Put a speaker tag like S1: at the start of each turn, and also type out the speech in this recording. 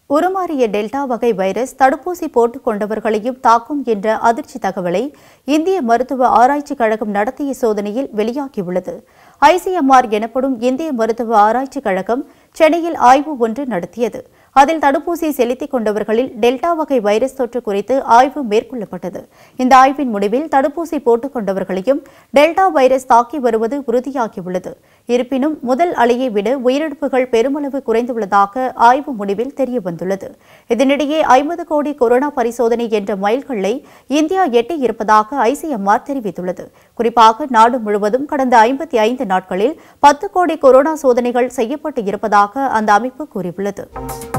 S1: உருமாறிய டெல்டா வகை வைரஸ் தடுப்பூசி போட்டுக் கொண்டவர்களையும் தாக்கும் என்ற அதிர்ச்சி தகவலை இந்திய மருத்துவ ஆராய்ச்சி கழகம் நடத்திய சோதனையில் வெளியாகியுள்ளது ஐசிஎம்ஆர் எனப்படும் இந்திய மருத்துவ ஆராய்ச்சி கழகம் சென்னையில் ஆய்வு ஒன்று நடத்தியது அதில் தடுப்பூசி செலுத்திக் கொண்டவர்களில் டெல்டா வகை வைரஸ் தொற்று குறித்து ஆய்வு மேற்கொள்ளப்பட்டது இந்த ஆய்வின் முடிவில் தடுப்பூசி போட்டுக் கொண்டவர்களையும் டெல்டா வைரஸ் தாக்கி வருவது உறுதியாகியுள்ளது இருப்பினும் முதல் அலையை விட உயிரிழப்புகள் பெருமளவு குறைந்துள்ளதாக ஆய்வு முடிவில் தெரியவந்துள்ளது இதனிடையே ஐம்பது கோடி கொரோனா பரிசோதனை என்ற மைல்கல்லை இந்தியா எட்டியிருப்பதாக ஐசிஎம்ஆர் தெரிவித்துள்ளது குறிப்பாக நாடு முழுவதும் கடந்த ஐம்பத்தி ஐந்து நாட்களில் பத்து கோடி கொரோனா சோதனைகள் செய்யப்பட்டு இருப்பதாக அந்த அமைப்பு கூறியுள்ளது